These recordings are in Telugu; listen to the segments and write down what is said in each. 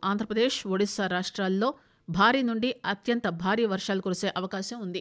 ఆంధ్రప్రదేశ్ ఒడిశా రాష్ట్రాల్లో భారీ నుండి అత్యంత భారీ వర్షాలు కురిసే అవకాశం ఉంది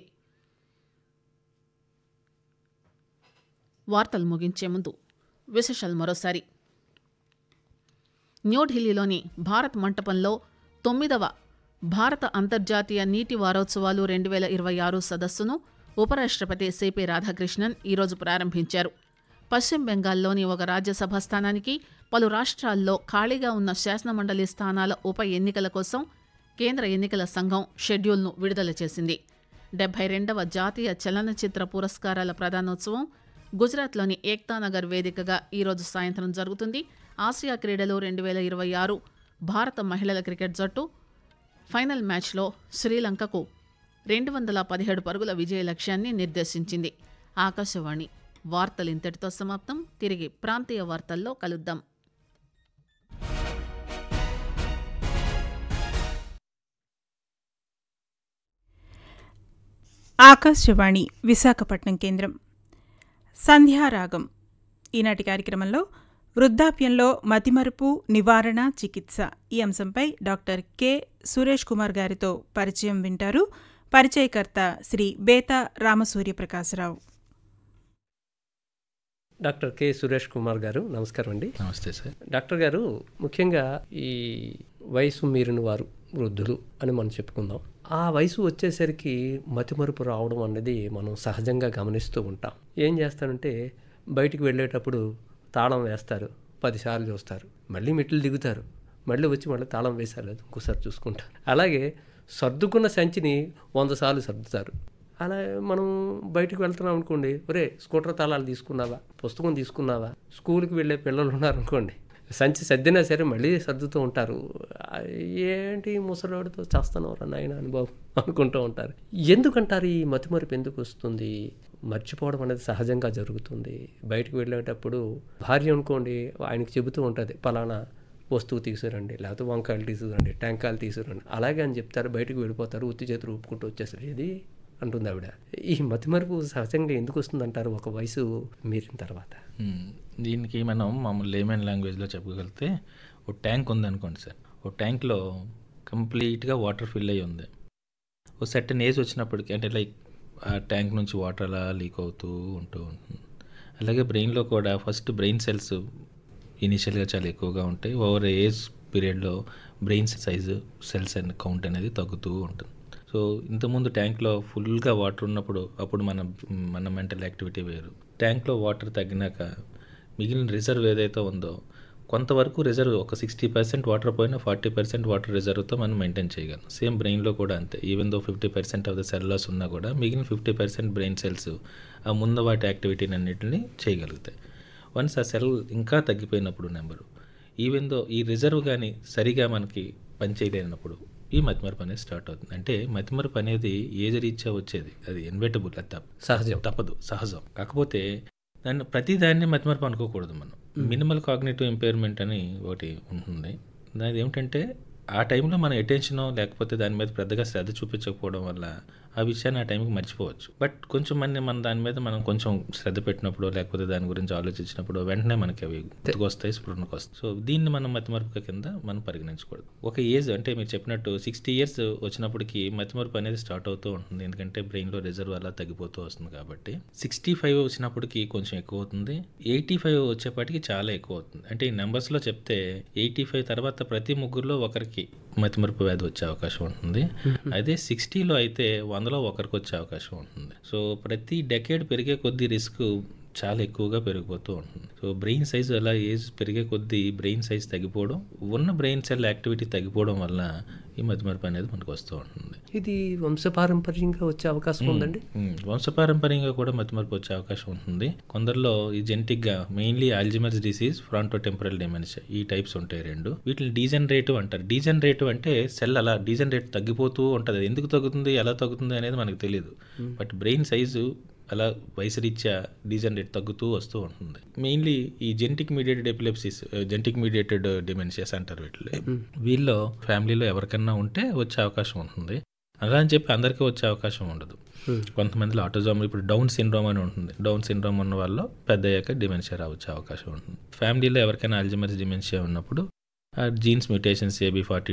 వార్తలు ముగించే ముందు విశేషాలు మరోసారి న్యూఢిల్లీలోని భారత్ మంటపంలో తొమ్మిదవ భారత అంతర్జాతీయ నీటి వారోత్సవాలు రెండు వేల ఇరవై ఆరు సదస్సును ఉపరాష్ట్రపతి సిపి రాధాకృష్ణన్ ఈరోజు ప్రారంభించారు పశ్చిమ బెంగాల్లోని ఒక రాజ్యసభ స్థానానికి పలు రాష్ట్రాల్లో ఖాళీగా ఉన్న శాసనమండలి స్థానాల ఉప ఎన్నికల కోసం కేంద్ర ఎన్నికల సంఘం షెడ్యూల్ను విడుదల చేసింది డెబ్బై రెండవ జాతీయ చలనచిత్ర పురస్కారాల ప్రదానోత్సవం గుజరాత్లోని ఏక్తానగర్ వేదికగా ఈరోజు సాయంత్రం జరుగుతుంది ఆసియా క్రీడలు రెండు వేల ఇరవై ఆరు భారత మహిళల క్రికెట్ జట్టు ఫైనల్ మ్యాచ్లో శ్రీలంకకు రెండు వందల పదిహేడు పరుగుల విజయ లక్ష్యాన్ని నిర్దేశించింది ఆకాశవాణి వార్తలు ఇంతటితో సమాప్తం తిరిగి ప్రాంతీయ వార్తల్లో కలుద్దాం ఆకాశవాణి విశాఖపట్నం కేంద్రం సంధ్యారాగం ఈనాటి కార్యక్రమంలో వృద్ధాప్యంలో మతిమరుపు నివారణ చికిత్స ఈ అంశంపై డాక్టర్ కె సురేష్ కుమార్ గారితో పరిచయం వింటారు పరిచయకర్త శ్రీ బేతా రామసూర్యప్రకాశరావు డాక్టర్ కె సురేష్ కుమార్ గారు నమస్కారం అండి నమస్తే సార్ డాక్టర్ గారు ముఖ్యంగా ఈ వయసు మీరిన వారు వృద్ధులు అని మనం చెప్పుకుందాం ఆ వయసు వచ్చేసరికి మతిమరుపు రావడం అనేది మనం సహజంగా గమనిస్తూ ఉంటాం ఏం చేస్తారంటే బయటికి వెళ్ళేటప్పుడు తాళం వేస్తారు పదిసార్లు చూస్తారు మళ్ళీ మెట్లు దిగుతారు మళ్ళీ వచ్చి మళ్ళీ తాళం వేశారు లేదు ఇంకోసారి చూసుకుంటారు అలాగే సర్దుకున్న సంచిని వంద సార్లు సర్దుతారు అలా మనం బయటకు వెళ్తున్నాం అనుకోండి ఒరే స్కూటర్ తాళాలు తీసుకున్నావా పుస్తకం తీసుకున్నావా స్కూల్కి వెళ్ళే పిల్లలు ఉన్నారనుకోండి సంచి సర్దినా సరే మళ్ళీ సర్దుతూ ఉంటారు ఆ, ఏంటి ముసలోడితో చేస్తానవరా నాయన అనుభవం అనుకుంటూ ఉంటారు ఎందుకంటారు ఈ మతిమరుపు ఎందుకు వస్తుంది మర్చిపోవడం అనేది సహజంగా జరుగుతుంది బయటకు వెళ్ళేటప్పుడు భార్య అనుకోండి ఆయనకి చెబుతూ ఉంటుంది పలానా వస్తువు తీసుకురండి లేకపోతే వంకాయలు తీసుకురండి టెంకాయలు తీసుకురండి అలాగే అని చెప్తారు బయటకు వెళ్ళిపోతారు ఉత్తి చేతులు ఊపుకుంటూ వచ్చేసరి ఇది అంటుంది ఆవిడ ఈ మతిమరుపు సహజంగా ఎందుకు వస్తుందంటారు ఒక వయసు మీరిన తర్వాత మ్మ్. దీనికి మనం మామూలు లేమన్ లాంగ్వేజ్లో చెప్పగలిగితే ఓ ట్యాంక్ ఉంది అనుకోండి సార్ ఓ ట్యాంక్లో కంప్లీట్గా వాటర్ ఫిల్ అయ్యి ఉంది ఓ సెట్టన్ ఏజ్ వచ్చినప్పటికి అంటే లైక్ ఆ ట్యాంక్ నుంచి వాటర్ అలా లీక్ అవుతూ ఉంటూ ఉంటుంది అలాగే బ్రెయిన్లో కూడా ఫస్ట్ బ్రెయిన్ సెల్స్ ఇనిషియల్గా చాలా ఎక్కువగా ఉంటాయి ఓవర్ ఏజ్ పీరియడ్లో brain size cells and count అనేది తగ్గుతూ ఉంటుంది సో ఇంతకుముందు ట్యాంక్లో ఫుల్గా వాటర్ ఉన్నప్పుడు అప్పుడు మన మన మెంటల్ యాక్టివిటీ వేరు ట్యాంక్లో వాటర్ తగ్గినాక మిగిలిన రిజర్వ్ ఏదైతే ఉందో కొంతవరకు రిజర్వ్ ఒక సిక్స్టీ పర్సెంట్ వాటర్ పోయినా ఫార్టీ పర్సెంట్ వాటర్ రిజర్వ్తో మనం మెయింటైన్ చేయగలం సేమ్ బ్రెయిన్లో కూడా అంతే even though fifty percent of the cell loss ఉన్నా కూడా మిగిలిన ఫిఫ్టీ పర్సెంట్ బ్రెయిన్ సెల్స్ ఆ ముందు వాటి యాక్టివిటీని అన్నింటిని చేయగలుగుతాయి వన్స్ ఆ సెల్ ఇంకా తగ్గిపోయినప్పుడు నెంబరు ఈవెన్ దో ఈ రిజర్వ్ కానీ సరిగా మనకి పనిచేయలేనప్పుడు ఈ మతిమరుపు అనేది స్టార్ట్ అవుతుంది అంటే మతిమరుపు అనేది ఏజ్ రీత్యా వచ్చేది అది ఇన్వెటబుల్ అది తప్ప సహజం తప్పదు సహజం కాకపోతే దాన్ని ప్రతి దాన్ని మతిమరుపు అనుకోకూడదు మనం మినిమల్ కాగ్నేటివ్ ఇంపైర్మెంట్ అని ఒకటి ఉంటుంది దాని ఏమిటంటే ఆ టైంలో మన అటెన్షన్ లేకపోతే దాని మీద పెద్దగా శ్రద్ధ చూపించకపోవడం వల్ల ఆ విషయాన్ని ఆ టైంకి మర్చిపోవచ్చు బట్ కొంచెం మంది మన దాని మీద మనం కొంచెం శ్రద్ధ పెట్టినప్పుడు లేకపోతే దాని గురించి ఆలోచించినప్పుడు వెంటనే మనకి అవి గుర్తుకొస్తాయి స్ఫురణకు వస్తాయి సో దీన్ని మనం మతిమరుపు కింద మనం పరిగణించకూడదు ఒక ఏజ్ అంటే మీరు చెప్పినట్టు సిక్స్టీ ఇయర్స్ వచ్చినప్పటికి మతిమరుపు అనేది స్టార్ట్ అవుతూ ఉంటుంది ఎందుకంటే బ్రెయిన్లో రిజర్వ్ అలా తగ్గిపోతూ వస్తుంది కాబట్టి సిక్స్టీ ఫైవ్ వచ్చినప్పటికి కొంచెం ఎక్కువ అవుతుంది ఎయిటీ ఫైవ్ వచ్చేప్పటికి చాలా ఎక్కువ అవుతుంది అంటే ఈ నెంబర్స్లో చెప్తే ఎయిటీ ఫైవ్ తర్వాత ప్రతి ముగ్గురులో ఒకరికి మతిమరుపు వ్యాధి వచ్చే అవకాశం ఉంటుంది అదే సిక్స్టీలో అయితే వందలో ఒకరికి వచ్చే అవకాశం ఉంటుంది సో ప్రతి డెకేడ్ పెరిగే కొద్దీ రిస్క్ చాలా ఎక్కువగా పెరిగిపోతూ ఉంటుంది సో బ్రెయిన్ సైజ్ అలా ఏజ్ పెరిగే కొద్దీ బ్రెయిన్ సైజ్ తగ్గిపోవడం ఉన్న బ్రెయిన్ సెల్ యాక్టివిటీ తగ్గిపోవడం వల్ల ఈ మతిమరుపు అనేది మనకు వస్తూ ఉంటుంది ఇది వంశపారంపర్యంగా వచ్చే అవకాశం ఉందండి మ్మ్. వంశపారంపర్యంగా కూడా మతిమరుపు వచ్చే అవకాశం ఉంటుంది కొందరిలో ఈ జెనెటిక్గా mainly Alzheimer's disease fronto temporal dementia ఈ టైప్స్ ఉంటాయి రెండు వీటిని డీజనరేటివ్ అంటారు డీజనరేటివ్ అంటే సెల్ అలా డీజనరేట్ తగ్గిపోతూ ఉంటుంది అది ఎందుకు తగ్గుతుంది ఎలా తగ్గుతుంది అనేది మనకు తెలియదు బట్ బ్రెయిన్ సైజు అలా వయసు రీత్యా డీజనరేట్ తగ్గుతూ వస్తూ ఉంటుంది మెయిన్లీ ఈ genetic mediated epilepsies genetic mediated dementias అంటారు వీటిలో వీళ్ళలో ఫ్యామిలీలో ఎవరికన్నా ఉంటే వచ్చే అవకాశం ఉంటుంది అలా అని చెప్పి అందరికీ వచ్చే అవకాశం ఉండదు కొంతమందిలో ఆటోజోమ్ ఇప్పుడు డౌన్ సిండ్రోమ్ అని ఉంటుంది డౌన్ సిండ్రోమ్ ఉన్న వాళ్ళు పెద్ద అయ్యాక డిమెన్షియా రావచ్చే అవకాశం ఉంటుంది ఫ్యామిలీలో ఎవరికైనా అల్జిమర్స్ డిమెన్షియా ఉన్నప్పుడు జీన్స్ మ్యూటేషన్స్ ఏబీ ఫార్టీ